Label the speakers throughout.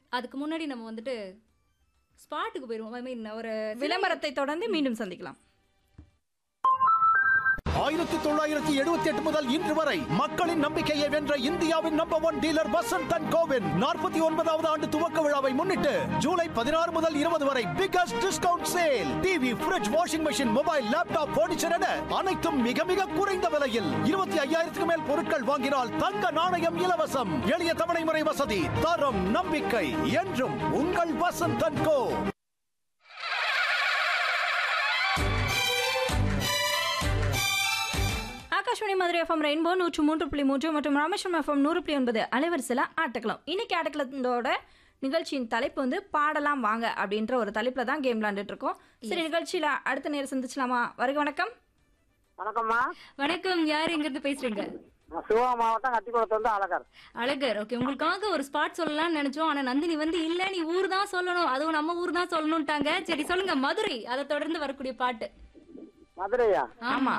Speaker 1: அதுக்கு முன்னாடி நம்ம வந்துட்டு ஸ்பாட்டுக்கு போயிருவோம் ஐ மீன் ஒரு
Speaker 2: விளம்பரத்தை தொடர்ந்து மீண்டும் சந்திக்கலாம்
Speaker 3: ஆயிரத்தி தொள்ளாயிரத்தி எழுபத்தி எட்டு முதல் இன்று வரை மக்களின் நம்பிக்கையை வென்ற இந்தியாவின் number one dealer Vasanth and கோவின் நாற்பத்தி ஒன்பதாவது ஆண்டு துவக்க விழாவை முன்னிட்டு ஜூலை பதினாறு முதல் இருபது வரை biggest discount sale TV fridge washing machine mobile laptop furniture என அனைத்தும் மிக மிக குறைந்த விலையில் இருபத்தி ஐயாயிரத்துக்கு மேல் பொருட்கள் வாங்கினால் தங்க நாணயம் இலவசம் எளிய தவணை முறை வசதி தரம் நம்பிக்கை என்றும் உங்கள் Vasanth and co
Speaker 2: Akashvani Madurai FM rainbow நூற்று மூன்று புள்ளி மூன்று மற்றும் ராமேஸ்வரம் எஃப்எம் நூறு புள்ளி ஒன்பது அலைவரிசையில் ஆட்டக்கலாம் இன்னைக்கு ஆட்டக்களத்தோட நிகழ்ச்சியின் தலைப்பு வந்து பாடலாம் வாங்க அப்படின்ற ஒரு தலைப்பில் தான் கேம் விளாண்டுட்டு இருக்கோம் சரி நிகழ்ச்சியில் அடுத்த நேரம் சந்திச்சலாமா வருக வணக்கம்
Speaker 4: வணக்கம்மா
Speaker 1: வணக்கம் யார் எங்க இருந்து பேசுறீங்க
Speaker 4: நான் சிவகங்கை மாவட்டம் கத்திக்குளத்துல இருந்து அழகர்
Speaker 1: அழகர் ஓகே உங்களுக்காக ஒரு ஸ்பாட் சொல்லலாம்னு நினைச்சோம் ஆனா நந்தினி வந்து இல்ல நீ ஊர் தான் சொல்லணும் அதுவும் நம்ம ஊர் தான் சொல்லணும்ட்டாங்க சரி சொல்லுங்க மதுரை அதை தொடர்ந்து வரக்கூடிய பாட்டு
Speaker 4: மதுரையா
Speaker 2: ஆமா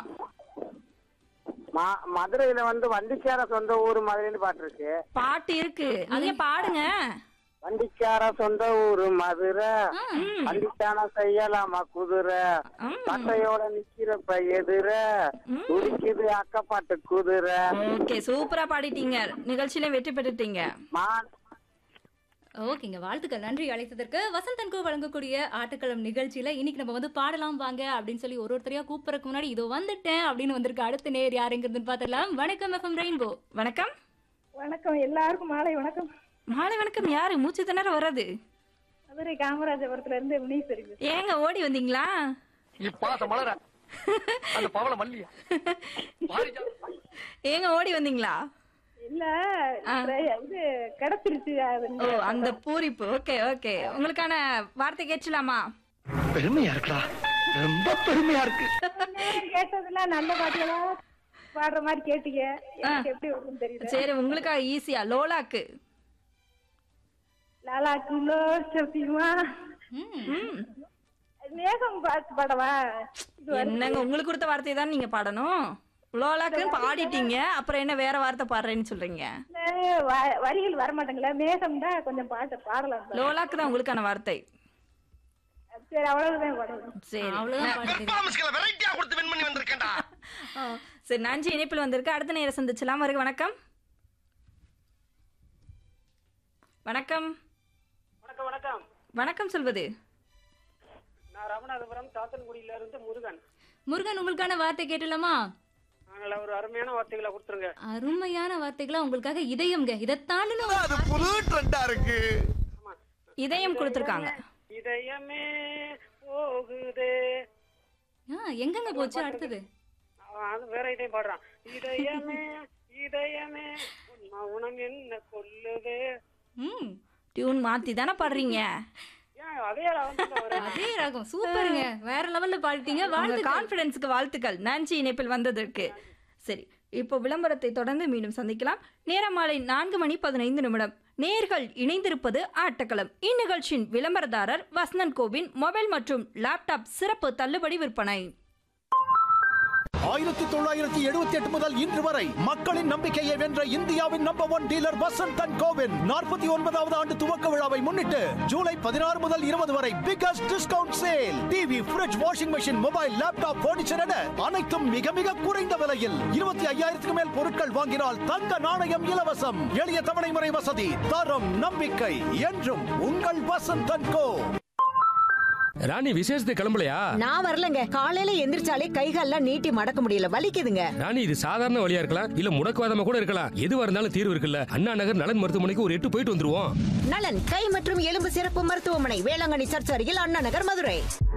Speaker 4: ம- மதுரையில வந்து வண்டிக்கார சொந்த ஊர் மதுரைன்னு பாட்டு இருக்கு
Speaker 2: பாட்டு இருக்கு நீங்க பாடுங்க
Speaker 4: வண்டிக்கார சொந்த ஊரு மதுரை வண்டிக்கான செய்யலாமா குதிரை
Speaker 2: ம்.
Speaker 4: பட்டையோட நிக்கிறப்ப எதிர துடிக்குது அக்கப்பாட்டு குதிரை
Speaker 2: ஓகே சூப்பரா பாடிட்டீங்க நிகழ்ச்சியில வெற்றி பெற்றுட்டீங்க
Speaker 4: மான்
Speaker 1: ஓகேங்க வாழ்த்துக்கள் நன்றி அழைத்ததற்கு வசந்தன் கோ வழங்கக்கூடிய ஆட்டக்களம் நிகழ்ச்சியில இன்னைக்கு நம்ம வந்து பாடலாம் வாங்க அப்படின்னு சொல்லி ஒரு ஒருத்தரையா கூப்பிடறதுக்கு முன்னாடி இதோ வந்துட்டேன் அப்படின்னு வந்திருக்கு அடுத்த நேர் யாருங்கிறதுன்னு பார்த்துடலாம் வணக்கம் எஃப்எம் ரெயின்போ
Speaker 2: வணக்கம்
Speaker 5: வணக்கம் எல்லாருக்கும் மாலை வணக்கம்
Speaker 2: மாலை வணக்கம் யாரு மூச்சு திணற வர்றது
Speaker 5: மதுரை காமராஜபுரத்துல இருந்து முனீஸ்வரி
Speaker 2: ஏங்க ஓடி வந்தீங்களா
Speaker 6: இப்பாச மலர அந்த பவள மல்லிய
Speaker 2: ஏங்க ஓடி வந்தீங்களா
Speaker 5: இல்ல இது கிடைச்சிருச்சு அது
Speaker 2: ஓ அந்த பூரிப்பு ஓகே ஓகே உங்களுக்கான வார்த்தை கேட்கலாமா
Speaker 6: பெருமையா இருக்குடா ரொம்ப பெருமையா இருக்கு
Speaker 5: கேட்டதுல நல்ல பாட்டுகளா பாடுற மாதிரி கேட்டீங்க எனக்கு எப்படி வரும்னு தெரியல
Speaker 2: சரி உங்களுக்காக ஈஸியா லோலாக்கு
Speaker 5: லாலா கிலோ சத்தியமா
Speaker 2: ம்.
Speaker 5: மேகம் பாட்டு பாடவா இது வந்து
Speaker 2: என்னங்க உங்களுக்கு கொடுத்த வார்த்தையை தான் நீங்க பாடணும் லோலாக்குன்னு பாடிட்டீங்க அப்புறம் என்ன வேற வார்த்தை பாடுறேன்னு சொல்றீங்க
Speaker 5: வ- வரிகள் வர மாட்டேங்களா மேகம் தான் கொஞ்சம் பாட்டு பாடலாம் சார்.
Speaker 2: லோலாக்கு தான் உங்களுக்கான வார்த்தை
Speaker 5: சரி அவ்வளவுதான் பாடணும்
Speaker 2: சரி
Speaker 1: அவ்வளவுதான் பாட்டு தெரியும்.
Speaker 6: வெரைட்டியா கொடுத்து வின் பண்ணி வந்திருக்கேன்டா
Speaker 2: ஆ, சரி நன்றி இணைப்பில் வந்திருக்கு அடுத்த நேரம் சந்திச்சலாம் வருக வணக்கம் வணக்கம்
Speaker 4: வணக்கம் வணக்கம்
Speaker 2: வணக்கம் சொல்வது
Speaker 4: நான் ராமநாதபுரம் சாத்தன்குடியில இருந்து முருகன்
Speaker 1: முருகன் உங்களுக்கான வார்த்தை கேட்டலாமா
Speaker 4: நாங்கள ஒரு அருமையான வார்த்தைகளை கொடுத்துருங்க
Speaker 1: அருமையான வார்த்தைகளா உங்களுக்காக இதயம்ங்க இதை தாண்டின
Speaker 6: அது புது ட்ரெண்டா இருக்கு
Speaker 2: இதயம் கொடுத்துருக்காங்க
Speaker 4: இதயமே போகுதே
Speaker 1: ஆ, எங்கங்க போச்சு அடுத்தது
Speaker 4: அவன் அது வேற இதையும் பாடுறான் இதயமே இதயமே உன் மௌனம் என்ன கொல்லுதே
Speaker 1: ம்
Speaker 2: டியூன் மாத்தி தானே பாடுறீங்க
Speaker 4: ஏன் அதே வந்து வரும்
Speaker 1: அதே ராகம் சூப்பருங்க வேற லெவல்ல பாடிட்டீங்க
Speaker 2: உங்க
Speaker 1: வாழ்த்துக்கள்
Speaker 2: கான்ஃபிடன்ஸுக்கு வாழ்த்துக்கள் நன்றி இணைப்பில் வந்ததற்கு சரி இப்போ விளம்பரத்தை தொடர்ந்து மீண்டும் சந்திக்கலாம் நேரம் மாலை நான்கு மணி பதினைந்து நிமிடம் நேர்கள் இணைந்திருப்பது ஆட்டக்களம் இந்நிகழ்ச்சியின் விளம்பரதாரர் வசந்தன் கோவின் மொபைல் மற்றும் லேப்டாப் சிறப்பு தள்ளுபடி விற்பனை
Speaker 3: ஆயிரத்தி தொள்ளாயிரத்தி எழுபத்தி எட்டு முதல் இன்று வரை மக்களின் நம்பிக்கையை வென்ற இந்தியாவின் number one dealer Vasanth and கோவின் நாற்பத்தி ஒன்பதாவது ஆண்டு துவக்க விழாவை முன்னிட்டு ஜூலை பதினாறு முதல் இருபது வரை biggest discount sale TV fridge washing machine mobile laptop furniture என அனைத்தும் மிக மிக குறைந்த விலையில் இருபத்தி ஐயாயிரத்துக்கு மேல் பொருட்கள் வாங்கினால் தங்க நாணயம் இலவசம் எளிய தவணை முறை வசதி தரம் நம்பிக்கை என்றும் உங்கள் வசந்த் அண்ட் கோ
Speaker 7: ராணி விசேஷத்துக்கு கிளம்பலையா
Speaker 8: நான் வரலங்க காலையில எந்திரிச்சாலே கைகால்லாம் நீட்டி மடக்க முடியல வலிக்குதுங்க
Speaker 7: ராணி இது சாதாரண வழியா இருக்கலாம் இல்ல முடக்குவாதமா கூட இருக்கலாம் எதுவா இருந்தாலும் தீர்வு இருக்குல்ல அண்ணா நகர் நலன் மருத்துவமனைக்கு ஒரு எட்டு போயிட்டு வந்துருவோம்
Speaker 8: நலன் கை மற்றும் எலும்பு சிறப்பு மருத்துவமனை வேளாங்கண்ணி சர்ச் அருகில் அண்ணா நகர் மதுரை